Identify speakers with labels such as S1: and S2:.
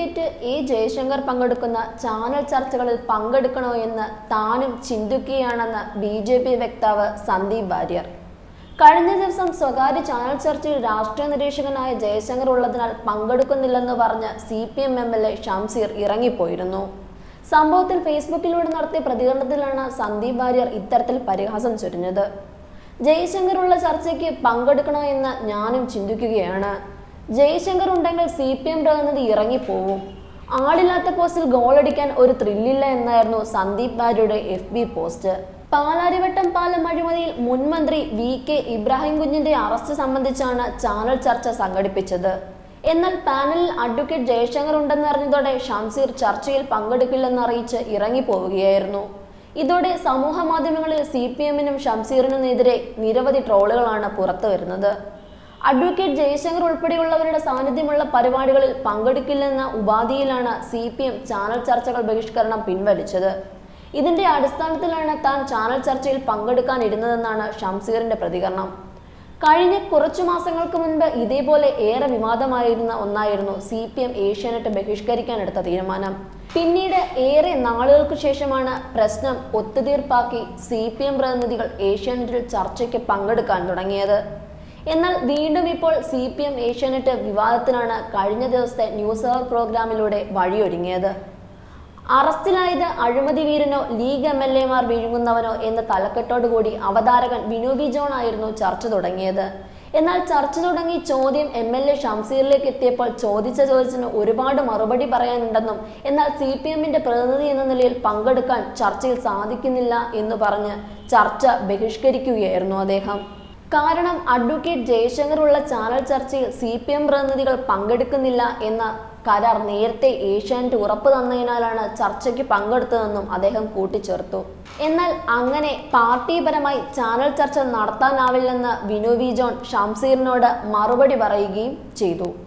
S1: advocate A Jaishankar പങ്കെടുക്കുന്ന channel ചർച്ചകളിൽ പങ്കെടുക്കണോ എന്ന് താനും ചിന്തിക്കുകയാണെന്ന് ബി ജെ പി വക്താവ് സന്ദീപ് വാര്യർ കഴിഞ്ഞ ദിവസം സ്വകാര്യ ചാനൽ ചർച്ചയിൽ രാഷ്ട്രീയ നിരീക്ഷകനായ ജയശങ്കർ ഉള്ളതിനാൽ പങ്കെടുക്കുന്നില്ലെന്ന് പറഞ്ഞ് C P M M L A Shamseer ഇറങ്ങിപ്പോയിരുന്നു സംഭവത്തിൽ ഫേസ്ബുക്കിലൂടെ നടത്തിയ പ്രതികരണത്തിലാണ് സന്ദീപ് വാര്യർ ഇത്തരത്തിൽ പരിഹാസം ചൊരിഞ്ഞത് ജയശങ്കർ ഉള്ള ചർച്ചയ്ക്ക് പങ്കെടുക്കണോ എന്ന് ഞാനും ചിന്തിക്കുകയാണ് ജയശങ്കർ ഉണ്ടെങ്കിൽ സി പി എം പ്രതിനിധി ഇറങ്ങിപ്പോവും ആളില്ലാത്ത പോസ്റ്റിൽ ഗോളടിക്കാൻ ഒരു ത്രില്ലില്ല എന്നായിരുന്നു സന്ദീപ് വാര്യയുടെ എഫ് ബി പോസ്റ്റ് പാലാരിവട്ടം പാലം അഴിമതിയിൽ മുൻ മന്ത്രി വി കെ ഇബ്രാഹിം കുഞ്ഞിന്റെ അറസ്റ്റ് സംബന്ധിച്ചാണ് ചാനൽ ചർച്ച സംഘടിപ്പിച്ചത് എന്നാൽ പാനലിൽ അഡ്വക്കേറ്റ് ജയശങ്കർ ഉണ്ടെന്നറിഞ്ഞതോടെ ഷംസീർ ചർച്ചയിൽ പങ്കെടുക്കില്ലെന്ന് അറിയിച്ച് ഇറങ്ങിപ്പോവുകയായിരുന്നു ഇതോടെ സമൂഹ മാധ്യമങ്ങളിൽ സി പി എമ്മിനും ഷംസീറിനുമെതിരെ നിരവധി ട്രോളുകളാണ് പുറത്തു വരുന്നത് അഡ്വക്കേറ്റ് ജയശങ്കർ ഉൾപ്പെടെയുള്ളവരുടെ സാന്നിധ്യമുള്ള പരിപാടികളിൽ പങ്കെടുക്കില്ലെന്ന ഉപാധിയിലാണ് സി പി എം ചാനൽ ചർച്ചകൾ ബഹിഷ്കരണം പിൻവലിച്ചത് ഇതിന്റെ അടിസ്ഥാനത്തിലാണ് താൻ ചാനൽ ചർച്ചയിൽ പങ്കെടുക്കാൻ ഇരുന്നതെന്നാണ് ഷംസീറിന്റെ പ്രതികരണം കഴിഞ്ഞ കുറച്ചു മാസങ്ങൾക്ക് മുൻപ് ഇതേപോലെ ഏറെ വിവാദമായിരുന്ന ഒന്നായിരുന്നു സി പി എം ഏഷ്യാനെറ്റ് ബഹിഷ്കരിക്കാനെടുത്ത തീരുമാനം പിന്നീട് ഏറെ നാളുകൾക്ക് ശേഷമാണ് പ്രശ്നം ഒത്തുതീർപ്പാക്കി സി പി എം പ്രതിനിധികൾ ഏഷ്യാനെറ്റിൽ ചർച്ചയ്ക്ക് പങ്കെടുക്കാൻ തുടങ്ങിയത് എന്നാൽ വീണ്ടും ഇപ്പോൾ സി പി എം ഏഷ്യാനെറ്റ് വിവാദത്തിനാണ് കഴിഞ്ഞ ദിവസത്തെ ന്യൂസ് അവർ പ്രോഗ്രാമിലൂടെ വഴിയൊരുങ്ങിയത് അറസ്റ്റിലായത് അഴിമതി വീരനോ ലീഗ് എം എൽ എമാർ വിഴുങ്ങുന്നവനോ എന്ന തലക്കെട്ടോടുകൂടി അവതാരകൻ വിനോബി ജോൺ ആയിരുന്നു ചർച്ച തുടങ്ങിയത് എന്നാൽ ചർച്ച തുടങ്ങി ചോദ്യം എം എൽ എ ഷംസീറിലേക്ക് എത്തിയപ്പോൾ ചോദിച്ച ചോദ്യത്തിന് ഒരുപാട് മറുപടി പറയാനുണ്ടെന്നും എന്നാൽ സി പി എമ്മിന്റെ പ്രതിനിധി എന്ന നിലയിൽ പങ്കെടുക്കാൻ ചർച്ചയിൽ സാധിക്കുന്നില്ല എന്ന് പറഞ്ഞ് ചർച്ച ബഹിഷ്കരിക്കുകയായിരുന്നു അദ്ദേഹം കാരണം അഡ്വക്കേറ്റ് ജയശങ്കർ ഉള്ള ചാനൽ ചർച്ചയിൽ സി പി എം പ്രതിനിധികൾ പങ്കെടുക്കുന്നില്ല എന്ന കരാർ നേരത്തെ ഏഷ്യാനെറ്റ് ഉറപ്പു തന്നതിനാലാണ് ചർച്ചയ്ക്ക് പങ്കെടുത്തതെന്നും അദ്ദേഹം കൂട്ടിച്ചേർത്തു എന്നാൽ അങ്ങനെ പാർട്ടിപരമായി ചാനൽ ചർച്ച നടത്താനാവില്ലെന്ന് വിനു വി ജോൺ ഷംസീറിനോട് മറുപടി പറയുകയും ചെയ്തു